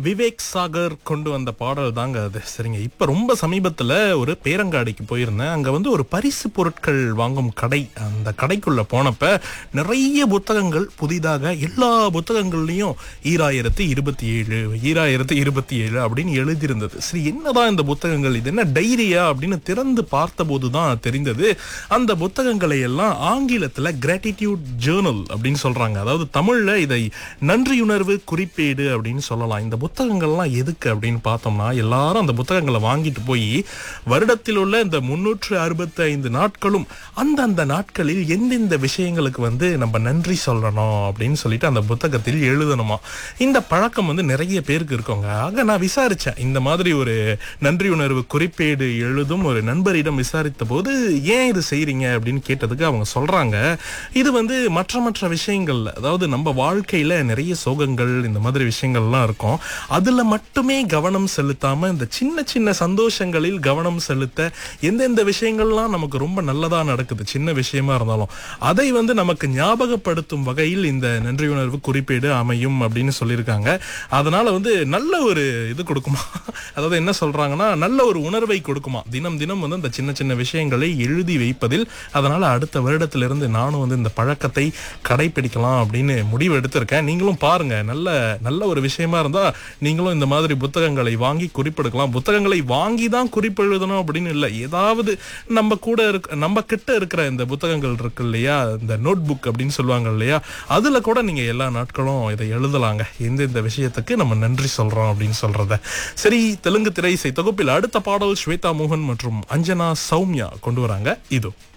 விவேக் சாகர் கொண்டு வந்த பாடல் தாங்க அது சரிங்க இப்ப ரொம்ப சமீபத்துல ஒரு பேரங்காடிக்கு போயிருந்தேன் அங்க வந்து ஒரு பரிசு பொருட்கள் வாங்கும் கடை அந்த கடைக்குள்ள போனப்ப நிறைய புத்தகங்கள் புதிதாக எல்லா புத்தகங்கள்லயும் ஈராயிரத்தி இருபத்தி ஏழு ஈராயிரத்தி இருபத்தி ஏழு அப்படின்னு எழுதியிருந்தது சரி என்னதான் இந்த புத்தகங்கள் இது என்ன டைரியா அப்படின்னு திறந்து பார்த்தபோது தான் தெரிந்தது அந்த புத்தகங்களை எல்லாம் ஆங்கிலத்துல கிராட்டிடியூட் ஜேர்னல் அப்படின்னு சொல்றாங்க அதாவது தமிழ்ல இதை நன்றியுணர்வு குறிப்பேடு அப்படின்னு சொல்லலாம் இந்த புத்தகங்கள்லாம் எதுக்கு அப்படின்னு பார்த்தோம்னா எல்லாரும் அந்த புத்தகங்களை வாங்கிட்டு போய் வருடத்தில் உள்ள இந்த முன்னூற்று அறுபத்தி ஐந்து நாட்களும் அந்தந்த நாட்களில் எந்தெந்த விஷயங்களுக்கு வந்து நம்ம நன்றி சொல்லணும் அப்படின்னு சொல்லிட்டு அந்த புத்தகத்தில் எழுதணுமா இந்த பழக்கம் வந்து நிறைய பேருக்கு இருக்கோங்க ஆக நான் விசாரிச்சேன் இந்த மாதிரி ஒரு நன்றி உணர்வு குறிப்பேடு எழுதும் ஒரு நண்பரிடம் விசாரித்த போது ஏன் இது செய்றீங்க அப்படின்னு கேட்டதுக்கு அவங்க சொல்றாங்க இது வந்து மற்ற மற்ற விஷயங்கள்ல அதாவது நம்ம வாழ்க்கையில நிறைய சோகங்கள் இந்த மாதிரி விஷயங்கள்லாம் இருக்கும் அதுல மட்டுமே கவனம் செலுத்தாம இந்த சின்ன சின்ன சந்தோஷங்களில் கவனம் செலுத்த எந்தெந்த விஷயங்கள்லாம் நமக்கு ரொம்ப நல்லதா நடக்குது சின்ன விஷயமா இருந்தாலும் அதை வந்து நமக்கு ஞாபகப்படுத்தும் வகையில் இந்த நன்றியுணர்வு குறிப்பீடு அமையும் அப்படின்னு சொல்லியிருக்காங்க அதனால வந்து நல்ல ஒரு இது கொடுக்குமா அதாவது என்ன சொல்றாங்கன்னா நல்ல ஒரு உணர்வை கொடுக்குமா தினம் தினம் வந்து அந்த சின்ன சின்ன விஷயங்களை எழுதி வைப்பதில் அதனால அடுத்த வருடத்திலிருந்து நானும் வந்து இந்த பழக்கத்தை கடைபிடிக்கலாம் அப்படின்னு முடிவு எடுத்திருக்கேன் நீங்களும் பாருங்க நல்ல நல்ல ஒரு விஷயமா இருந்தா நீங்களும் இந்த மாதிரி புத்தகங்களை வாங்கி குறிப்பெடுக்கலாம் புத்தகங்களை வாங்கி தான் குறிப்பெழுதணும் அப்படின்னு இல்லை ஏதாவது நம்ம கூட இருக்க நம்ம கிட்ட இருக்கிற இந்த புத்தகங்கள் இருக்கு இல்லையா இந்த நோட் புக் அப்படின்னு சொல்லுவாங்க இல்லையா அதுல கூட நீங்க எல்லா நாட்களும் இதை எழுதலாங்க எந்த இந்த விஷயத்துக்கு நம்ம நன்றி சொல்றோம் அப்படின்னு சொல்றத சரி தெலுங்கு திரை இசை தொகுப்பில் அடுத்த பாடல் ஸ்வேதா மோகன் மற்றும் அஞ்சனா சௌமியா கொண்டு வராங்க இதோ